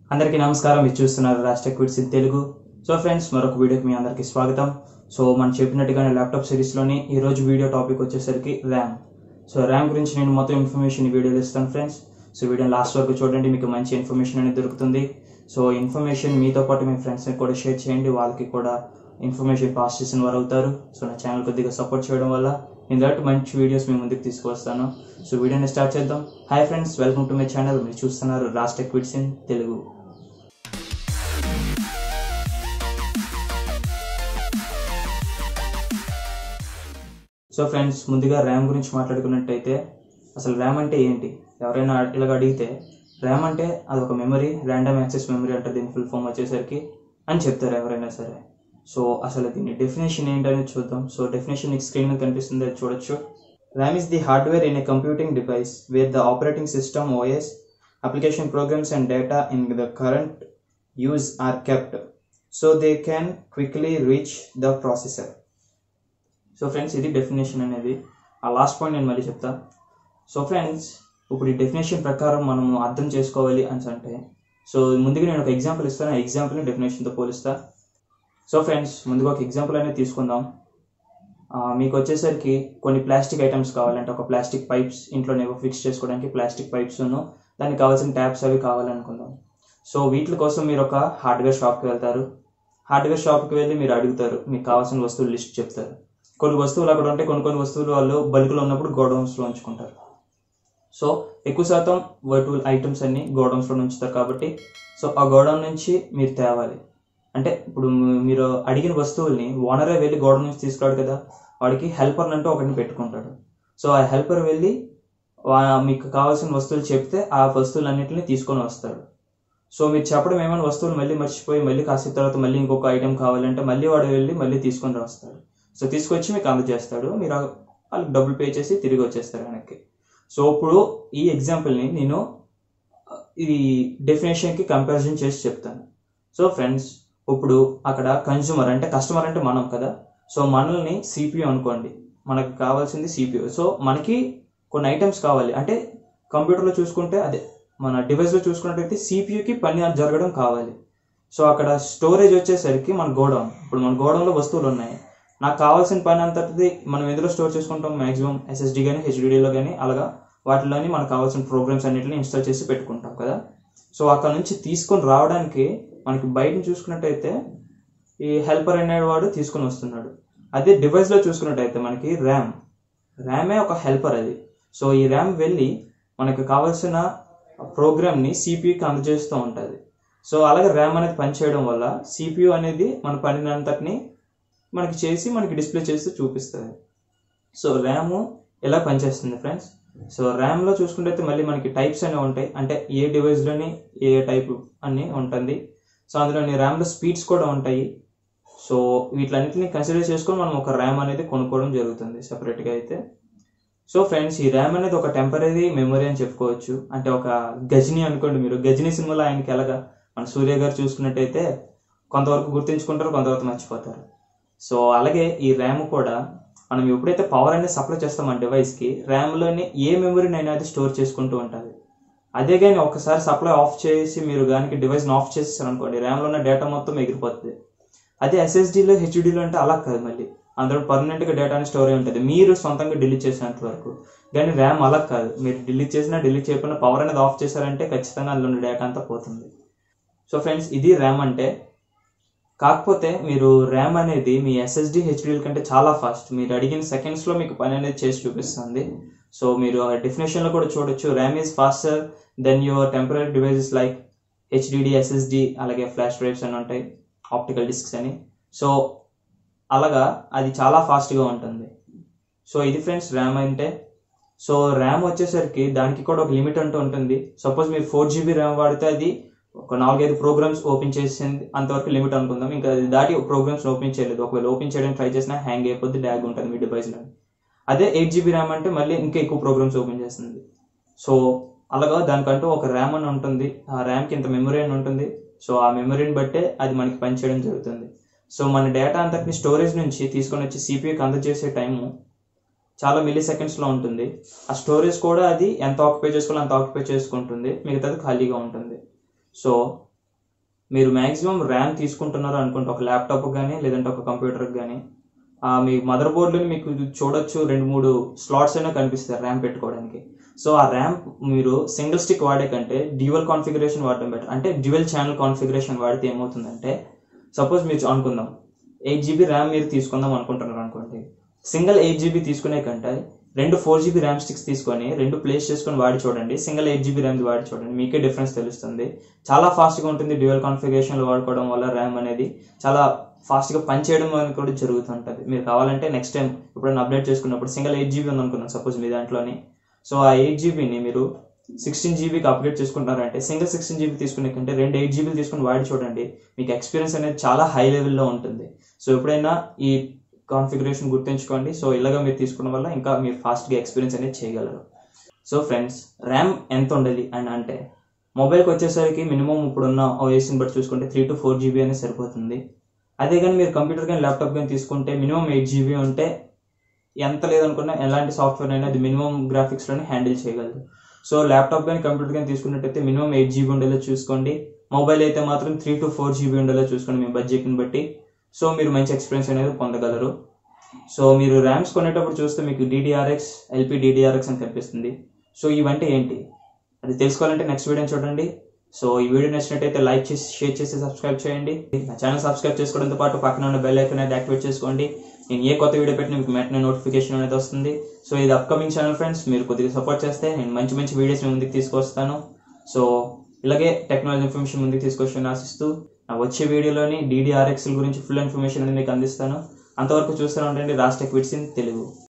అందరికీ నమస్కారం మీరు చూస్తున్నారు Rashtra quits in Telugu so friends మరొక వీడియోకి మీ అందరికీ స్వాగతం సో మనం చెప్పినట్టుగానే ల్యాప్టాప్ సిరీస్లోని ఈ రోజు వీడియో టాపిక్ వచ్చేసరికి ర్యామ్ సో ర్యామ్ గురించి నేను మొత్తం ఇన్ఫర్మేషన్ ఈ వీడియోలో ఇస్తాను ఫ్రెండ్స్ సో వీడియో లాస్ట్ వరకు చూడండి మీకు మంచి ఇన్ఫర్మేషన్ అనేది దొరుకుతుంది సో ఇన్ఫర్మేషన్ మీతో పాటు మీ ఫ్రెండ్స్ని కూడా షేర్ చేయండి వాళ్ళకి కూడా ఇన్ఫర్మేషన్ పాస్ చేసిన వారు అవుతారు సో నా ఛానల్ కొద్దిగా సపోర్ట్ చేయడం వల్ల నేను దాటి మంచి వీడియోస్ మీ ముందుకు తీసుకువస్తాను సో వీడియోని స్టార్ట్ చేద్దాం hi friends welcome to my channel మీరు చూస్తున్నారు Rashtra quits in Telugu so friends ముందుగా ర్యామ్ గురించి మాట్లాడుకున్నట్టయితే అసలు ర్యామ్ అంటే ఏంటి ఎవరైనా ఇలాగ అడిగితే ర్యామ్ అంటే అది ఒక మెమరీ ర్యాండమ్ యాక్సెస్ మెమరీ అంటే దీని ఫుల్ ఫామ్ వచ్చేసరికి అని చెప్తారు ఎవరైనా సరే సో అసలు దీని డెఫినేషన్ ఏంటనేది చూద్దాం సో డెఫినేషన్ మీకు స్క్రీన్ మీద కనిపిస్తుంది అది చూడొచ్చు RAM is the hardware in a computing device where the operating system OS application programs and data in the current use are kept so they can quickly reach the processor so friends ఇది definition అనేది ఆ last point నేను మళ్ళీ చెప్తా so friends ఇప్పుడు ఈ definition ప్రకారం మనము అర్థం చేసుకోవాలి అని అంటే సో ముందుగా నేను ఒక ఎగ్జాంపుల్ ఇస్తాను ఆ ఎగ్జాంపుల్ని డెఫినేషన్తో పోలిస్తా సో ఫ్రెండ్స్ ముందుగా ఒక ఎగ్జాంపుల్ అనేది తీసుకుందాం ఆ, మీకు వచ్చేసరికి కొన్ని ప్లాస్టిక్ ఐటమ్స్ కావాలంటే ఒక ప్లాస్టిక్ పైప్స్ ఇంట్లోనేవో ఫిక్స్ చేసుకోవడానికి ప్లాస్టిక్ పైప్స్ను దానికి కావాల్సిన ట్యాప్స్ అవి కావాలనుకుందాం సో వీటి కోసం మీరు ఒక హార్డ్వేర్ షాప్కి వెళ్తారు హార్డ్వేర్ షాప్కి వెళ్ళి మీరు అడుగుతారు మీకు కావాల్సిన వస్తువులు లిస్ట్ చెప్తారు కొన్ని వస్తువులు అక్కడ ఉంటే కొన్ని కొన్ని వస్తువులు వాళ్ళు బల్క్లో ఉన్నప్పుడు గోడౌన్స్లో ఉంచుకుంటారు సో ఎక్కువ శాతం వాటి ఐటమ్స్ అన్ని గోడౌన్స్లో ఉంచుతారు కాబట్టి సో ఆ గోడౌన్ నుంచి మీరు తేవాలి అంటే ఇప్పుడు మీ- మీరు అడిగిన వస్తువుల్ని ఓనరే వెళ్ళి గోడౌన్ నుంచి తీసుకురాడు కదా వాడికి హెల్పర్ అంటూ ఒకరిని పెట్టుకుంటాడు సో ఆ హెల్పర్ వెళ్ళి వా- మీకు కావాల్సిన వస్తువులు చెప్తే ఆ వస్తువులన్నింటినీ తీసుకొని వస్తాడు సో మీరు చెప్పడం ఏమైనా వస్తువులు మళ్ళీ మర్చిపోయి మళ్ళీ కాసేపు తర్వాత మళ్ళీ ఇంకొక ఐటెం కావాలంటే మళ్ళీ వాడు వెళ్ళి మళ్ళీ తీసుకొని వస్తాడు సో తీసుకొచ్చి మీకు అందజేస్తాడు మీరు ఆ- వాళ్ళకి డబ్బులు పే చేసి తిరిగి వచ్చేస్తారు వెనక్కి సో ఇప్పుడు ఈ ఎగ్జాంపుల్ని నేను ఆ, ఈ డెఫినేషన్కి కంపారిజన్ చేసి చెప్తాను సో ఫ్రెండ్స్ ఇప్పుడు అక్కడ కన్జ్యూమర్ అంటే కస్టమర్ అంటే మనం కదా సో మనల్ని సిపియు అనుకోండి మనకు కావాల్సింది సిపియు సో మనకి కొన్ని ఐటమ్స్ కావాలి అంటే కంప్యూటర్లో చూసుకుంటే అదే మన డివైస్లో చూసుకున్నట్టయితే సిపియుకి పని జరగడం కావాలి సో అక్కడ స్టోరేజ్ వచ్చేసరికి మన గోడౌన్ ఇప్పుడు మన గోడౌన్లో వస్తువులు ఉన్నాయి నాకు కావాల్సిన పని అంతటిది మనం ఎందులో స్టోర్ చేసుకుంటాం మాక్సిమం ఎస్ఎస్డి కానీ హెచ్డిడిలో కానీ అలాగా వాటిలోని మనకు కావాల్సిన ప్రోగ్రామ్స్ అన్నిటిని ఇన్స్టాల్ చేసి పెట్టుకుంటాం కదా సో అక్కడ నుంచి తీసుకొని రావడానికి మనకి బయట చూసుకున్నట్టయితే ఈ హెల్పర్ అనేవాడు తీసుకొని వస్తున్నాడు అదే డివైస్లో చూసుకున్నట్టయితే మనకి ర్యామ్ ర్యామే ఒక హెల్పర్ అది సో ఈ ర్యామ్ వెళ్ళి మనకు కావాల్సిన ప్రోగ్రామ్ని సిపియుకి అందజేస్తూ ఉంటుంది సో అలాగే ర్యామ్ అనేది పనిచేయడం వల్ల సిపియు అనేది మన పనిని అంతటిని మనకి చేసి మనకి డిస్ప్లే చేసి చూపిస్తుంది సో ర్యామ్ ఎలా పనిచేస్తుంది ఫ్రెండ్స్ సో ర్యామ్లో చూసుకుంటే మళ్ళీ మనకి టైప్స్ అనేవి ఉంటాయి అంటే ఏ డివైస్లోని ఏ టైప్ అని ఉంటుంది సో అందులోని ర్యామ్లో స్పీడ్స్ కూడా ఉంటాయి సో వీటిలన్నింటినీ కన్సిడర్ చేసుకొని మనం ఒక ర్యామ్ అనేది కొనుక్కోవడం జరుగుతుంది సెపరేట్గా అయితే సో ఫ్రెండ్స్ ఈ ర్యామ్ అనేది ఒక టెంపరీ మెమరీ అని చెప్పుకోవచ్చు అంటే ఒక గజని అనుకోండి మీరు గజని సినిమాలో ఆయనకి ఎలాగా మన సూర్య గారు చూసుకున్నట్టయితే కొంతవరకు గుర్తుంచుకుంటారు కొంతవరకు మర్చిపోతారు సో అలాగే ఈ ర్యామ్ కూడా మనం ఎప్పుడైతే పవర్ అనేది సప్లై చేస్తాం మన డివైస్కి ర్యామ్లోని ఏ మెమరీని అయినా అది స్టోర్ చేసుకుంటూ ఉంటుంది అదే కానీ ఒకసారి సప్లై ఆఫ్ చేసి మీరు దానికి డివైస్ని ఆఫ్ చేసేసారు అనుకోండి ర్యామ్లో ఉన్న డేటా మొత్తం ఎగిరిపోతుంది అదే ఎస్ఎస్డీలో హెచ్డీలో అంటే అలా కాదు మళ్ళీ అందులో పర్మనెంట్గా డేటాని స్టోర్ అయి ఉంటుంది మీరు సొంతంగా డిలీట్ చేసినంత వరకు కానీ ర్యామ్ అలా కాదు మీరు డిలీట్ చేసినా డిలీట్ చేయకుండా పవర్ అనేది ఆఫ్ చేశారంటే ఖచ్చితంగా అందులో ఉన్న డేటా అంతా పోతుంది సో ఫ్రెండ్స్ ఇది ర్యామ్ అంటే కాకపోతే మీరు ర్యామ్ అనేది మీ ఎస్ఎస్డి హెచ్డిఎల్ కంటే చాలా ఫాస్ట్ మీరు అడిగిన సెకండ్స్లో మీకు పని అనేది చేసి చూపిస్తుంది సో మీరు ఆ డెఫినేషన్లో కూడా చూడొచ్చు RAM is faster than your temporary devices like HDD SSD అలాగే ఫ్లాష్ డ్రైవ్స్ అని ఉంటాయి ఆప్టికల్ డిస్క్స్ అని సో అలాగా అది చాలా ఫాస్ట్గా ఉంటుంది సో ఇది ఫ్రెండ్స్ ర్యామ్ అంటే సో ర్యామ్ వచ్చేసరికి దానికి కూడా ఒక లిమిట్ అంటూ ఉంటుంది సపోజ్ మీరు ఫోర్ జీబీ ర్యామ్ వాడితే అది ఒక నాలుగైదు ప్రోగ్రామ్స్ ఓపెన్ చేసింది అంతవరకు లిమిట్ అనుకుందాం ఇంకా అది దాటి ప్రోగ్రామ్స్ ఓపెన్ చేయలేదు ఒకవేళ ఓపెన్ చేయడానికి ట్రై చేసినా హ్యాంగ్ అయిపోద్ది డ్యాగ్ ఉంటుంది మీ డివైస్లో అదే ఎయిట్ జీబీ ర్యామ్ అంటే మళ్ళీ ఇంకా ఎక్కువ ప్రోగ్రామ్స్ ఓపెన్ చేస్తుంది సో అలాగా దానికంటూ ఒక ర్యామ్ అని ఉంటుంది ఆ ర్యామ్కి ఇంత మెమరీ అని ఉంటుంది సో ఆ మెమరీని బట్టే అది మనకి పనిచేయడం జరుగుతుంది సో మన డేటా అంతటిని స్టోరేజ్ నుంచి తీసుకొని వచ్చి సిపియూకి అందజేసే టైము చాలా మిల్లీ సెకండ్స్లో ఉంటుంది ఆ స్టోరేజ్ కూడా అది ఎంత ఆక్యుపై చేసుకోవాలో అంత ఆక్యుపై చేసుకుంటుంది మిగతాది ఖాళీగా ఉంటుంది సో మీరు మ్యాక్సిమం ర్యామ్ తీసుకుంటున్నారు అనుకుంటే ఒక ల్యాప్టాప్ కానీ లేదంటే ఒక కంప్యూటర్కి కానీ ఆ, మీ మదర్ బోర్డుని మీకు చూడొచ్చు రెండు మూడు స్లాట్స్ అయినా కనిపిస్తాయి ర్యామ్ పెట్టుకోవడానికి సో ఆ ర్యామ్ మీరు సింగిల్ స్టిక్ వాడే కంటే డ్యూయల్ కాన్ఫిగరేషన్ వాడడం బెటర్ అంటే డ్యూయల్ ఛానల్ కాన్ఫిగరేషన్ వాడితే ఏమవుతుందంటే సపోజ్ మీరు అనుకుందాం ఎయిట్ జీబీ ర్యామ్ మీరు తీసుకుందాం అనుకుంటున్నారు అనుకోండి సింగిల్ ఎయిట్ జీబీ తీసుకునే కంటే రెండు ఫోర్ జీబీ ర్యామ్ స్టిక్స్ తీసుకొని రెండు ప్లేస్ చేసుకొని వాడి చూడండి సింగిల్ ఎయిట్ జీబీ ర్యామ్ వాడి చూడండి మీకే డిఫరెన్స్ తెలుస్తుంది చాలా ఫాస్ట్గా ఉంటుంది డ్యూయల్ కాన్ఫిగరేషన్లో వాడుకోవడం వల్ల ర్యామ్ అనేది చాలా ఫాస్ట్గా పనిచేయడం అనేది కూడా జరుగుతుంటుంది మీరు కావాలంటే నెక్స్ట్ టైం ఎప్పుడైనా అప్డేట్ చేసుకున్నప్పుడు సింగిల్ ఎయిట్ జీబీ ఉంది అనుకుందాం సపోజ్ మీ దాంట్లోని సో ఆ ఎయిట్ జీబీని మీరు సిక్స్టీన్ జీబీకి అప్గ్రేడ్ చేసుకుంటారంటే సింగిల్ సిక్స్టీన్ జీబీ తీసుకునే కంటే రెండు ఎయిట్ జీబీలు తీసుకుని వాడి చూడండి మీకు ఎక్స్పీరియన్స్ అనేది చాలా హై లెవెల్లో ఉంటుంది సో ఎప్పుడైనా ఈ కాన్ఫిగరేషన్ గుర్తుంచుకోండి సో ఇలాగా మీరు తీసుకోవడం వల్ల ఇంకా మీరు ఫాస్ట్గా ఎక్స్పీరియన్స్ అనేది చేయగలరు సో ఫ్రెండ్స్ ర్యామ్ ఎంత ఉండాలి అని అంటే మొబైల్కి వచ్చేసరికి మినిమం ఇప్పుడున్న ఓఎస్ని బట్టి చూసుకుంటే త్రీ టు ఫోర్ జీబీ అనేది సరిపోతుంది అదే కానీ మీరు కంప్యూటర్ కానీ ల్యాప్టాప్ కానీ తీసుకుంటే మినిమం ఎయిట్ జీబీ ఉంటే ఎంత లేదనుకున్నా ఎలాంటి సాఫ్ట్వేర్ అయినా అది మినిమం గ్రాఫిక్స్లోనే హ్యాండిల్ చేయగలదు సో ల్యాప్టాప్ కానీ కంప్యూటర్ కానీ తీసుకున్నట్టయితే మినిమం ఎయిట్ జీబీ ఉండేలా చూసుకోండి మొబైల్ అయితే మాత్రం త్రీ టు ఫోర్ జీబీ ఉండేలా చూసుకోండి మీ బడ్జెట్ని బట్టి సో మీరు మంచి ఎక్స్పీరియన్స్ అనేది పొందగలరు సో మీరు ర్యామ్స్ కొనేటప్పుడు చూస్తే మీకు డిడిఆర్ఎక్స్ ఎల్పి డిడిఆర్ఎక్స్ అని కనిపిస్తుంది సో ఇవంటే ఏంటి అది తెలుసుకోవాలంటే నెక్స్ట్ వీడియో చూడండి సో ఈ వీడియో నచ్చినట్టయితే లైక్ చేసి షేర్ చేసి సబ్స్క్రైబ్ చేయండి నా ఛానల్ సబ్స్క్రైబ్ చేసుకోవడంతో పాటు పక్కన ఉన్న బెల్ ఐకన్ అనేది యాక్టివేట్ చేసుకోండి నేను ఏ కొత్త వీడియో పెట్టినా మీకు వెంటనే నోటిఫికేషన్ అనేది వస్తుంది సో ఇది అప్కమింగ్ ఛానల్ ఫ్రెండ్స్ మీరు కొద్దిగా సపోర్ట్ చేస్తే నేను మంచి మంచి వీడియోస్ మీ ముందుకు తీసుకొస్తాను సో ఇలాగే టెక్నాలజీ ఇన్ఫర్మేషన్ ముందుకు తీసుకొచ్చి ఆశిస్తూ నా వచ్చే వీడియోలోని డీడీఆర్ఎక్స్ల గురించి ఫుల్ ఇన్ఫర్మేషన్ అనేది మీకు అందిస్తాను అంతవరకు చూస్తూనే ఉండండి రాష్ట్ర క్విట్స్ ఇన్ తెలుగు